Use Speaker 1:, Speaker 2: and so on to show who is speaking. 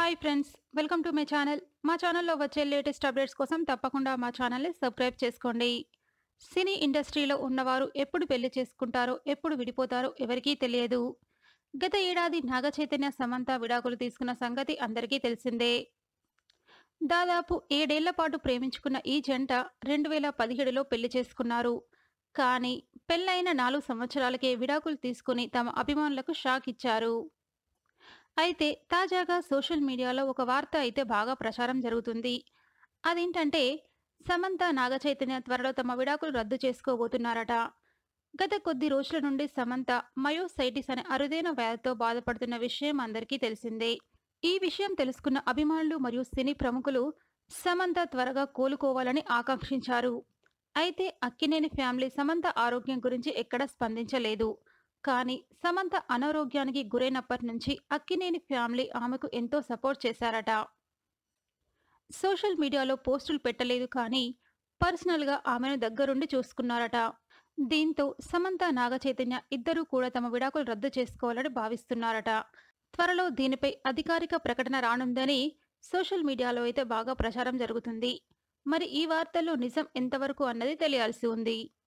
Speaker 1: hi friends welcome to my channel మా ఛానల్లో వచ్చే లేటెస్ట్ అప్డేట్స్ కోసం తప్పకుండా మా ఛానల్ని సబ్స్క్రైబ్ చేసుకోండి సినీ ఇండస్ట్రీలో ఉన్నవారు ఎప్పుడు పెళ్లి చేసుకుంటారో ఎప్పుడు విడిపోతారో ఎవరికీ తెలియదు గత ఏడాది నాగ చైతన్య సమంత విడాకులు తీసుకున్న సంగతి అందరికీ తెలిసిందే దాదాపు ఏడేళ్ల పాటు ప్రేమించుకున్న ఈ జంట రెండు వేల పదిహేడులో పెళ్లి చేసుకున్నారు కానీ పెళ్ళైన నాలుగు సంవత్సరాలకే విడాకులు తీసుకుని తమ అభిమానులకు షాక్ ఇచ్చారు అయితే తాజాగా సోషల్ మీడియాలో ఒక వార్త అయితే బాగా ప్రచారం జరుగుతుంది అదేంటంటే సమంత నాగచైతన్య త్వరలో తమ విడాకులు రద్దు చేసుకోబోతున్నారట గత కొద్ది రోజుల నుండి సమంత మయోసైటిస్ అనే అరుదైన వ్యాధితో బాధపడుతున్న విషయం అందరికీ తెలిసిందే ఈ విషయం తెలుసుకున్న అభిమానులు మరియు సినీ ప్రముఖులు సమంత త్వరగా కోలుకోవాలని ఆకాంక్షించారు అయితే అక్కినేని ఫ్యామిలీ సమంత ఆరోగ్యం గురించి ఎక్కడా స్పందించలేదు కానీ సమంత అనారోగ్యానికి గురైనప్పటి నుంచి అక్కినేని ఫ్యామిలీ ఆమెకు ఎంతో సపోర్ట్ చేశారట సోషల్ మీడియాలో పోస్టులు పెట్టలేదు కానీ పర్సనల్గా ఆమెను దగ్గరుండి చూసుకున్నారట దీంతో సమంత నాగచైతన్య ఇద్దరూ కూడా తమ విడాకులు రద్దు చేసుకోవాలని భావిస్తున్నారట త్వరలో దీనిపై అధికారిక ప్రకటన రానుందని సోషల్ మీడియాలో అయితే బాగా ప్రచారం జరుగుతుంది మరి ఈ వార్తల్లో నిజం ఎంతవరకు అన్నది తెలియాల్సి ఉంది